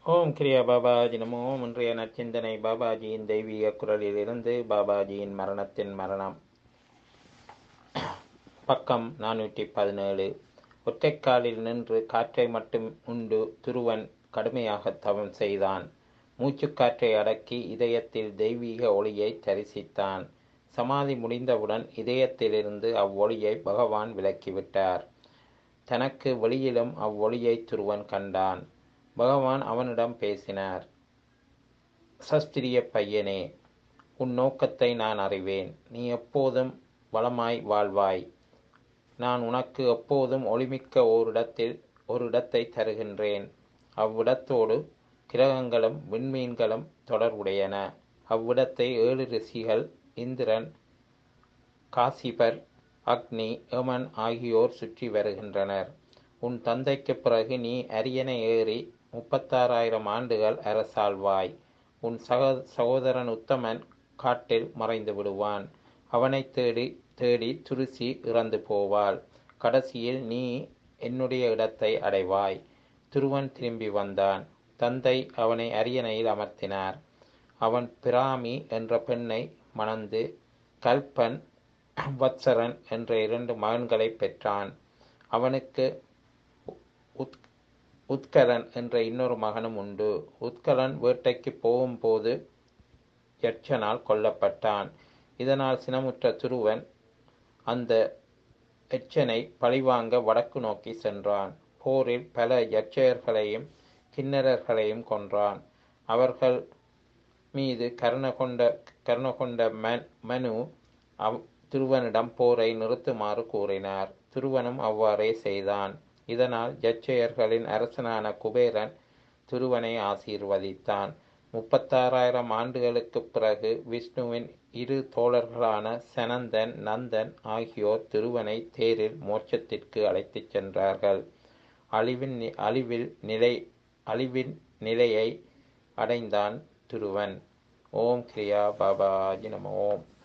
ஓம் கிரியா பாபாஜி நமோ இன்றைய நச்சிந்தனை பாபாஜியின் தெய்வீக குரலிலிருந்து பாபாஜியின் மரணத்தின் மரணம் பக்கம் நானூற்றி பதினேழு ஒற்றைக்காலில் நின்று காற்றை மட்டும் உண்டு துருவன் கடுமையாக தவம் செய்தான் மூச்சுக்காற்றை அடக்கி இதயத்தில் தெய்வீக ஒளியை தரிசித்தான் சமாதி முடிந்தவுடன் இதயத்திலிருந்து அவ்வொளியை பகவான் விலக்கிவிட்டார் தனக்கு வெளியிலும் அவ்வொளியை துருவன் கண்டான் பகவான் அவனிடம் பேசினார் சஸ்திரிய பையனே உன் நோக்கத்தை நான் அறிவேன் நீ எப்போதும் வளமாய் வாழ்வாய் நான் உனக்கு எப்போதும் ஒளிமிக்க ஓரிடத்தில் ஒரு இடத்தை தருகின்றேன் அவ்விடத்தோடு கிரகங்களும் விண்மீன்களும் தொடர்புடையன அவ்விடத்தை ஏழு ரிஷிகள் இந்திரன் காசிபர் அக்னி யமன் ஆகியோர் சுற்றி வருகின்றனர் உன் தந்தைக்கு பிறகு நீ அரியணை ஏறி முப்பத்தாறாயிரம் ஆண்டுகள் அரசாழ்வாய் உன் சக சகோதரன் உத்தமன் காட்டில் மறைந்து விடுவான் அவனை தேடி தேடி துருசி இறந்து போவாள் கடைசியில் நீ என்னுடைய இடத்தை அடைவாய் துருவன் திரும்பி வந்தான் தந்தை அவனை அரியணையில் அமர்த்தினார் அவன் பிராமி என்ற பெண்ணை மணந்து கல்பன் வத்சரன் என்ற இரண்டு மகன்களை பெற்றான் அவனுக்கு உத் உத்கலன் என்ற இன்னொரு மகனும் உண்டு உத்கலன் வேட்டைக்கு போகும்போது யட்சனால் கொல்லப்பட்டான் இதனால் சினமுற்ற துருவன் அந்த எச்சனை பழிவாங்க வடக்கு நோக்கி சென்றான் போரில் பல யட்சயர்களையும் கிண்ணறர்களையும் கொன்றான் அவர்கள் மீது கருண கொண்ட கருண கொண்ட மனு அவ் துருவனிடம் போரை நிறுத்துமாறு கூறினார் துருவனும் அவ்வாறே செய்தான் இதனால் ஜட்சையர்களின் அரசனான குபேரன் துருவனை ஆசீர்வதித்தான் முப்பத்தாறாயிரம் ஆண்டுகளுக்கு பிறகு விஷ்ணுவின் இரு தோழர்களான சனந்தன் நந்தன் ஆகியோர் திருவனை தேரில் மோட்சத்திற்கு அழைத்துச் சென்றார்கள் அழிவின் அழிவில் நிலை அழிவின் நிலையை அடைந்தான் துருவன் ஓம் கிரியா பாபாஜி நம ஓம்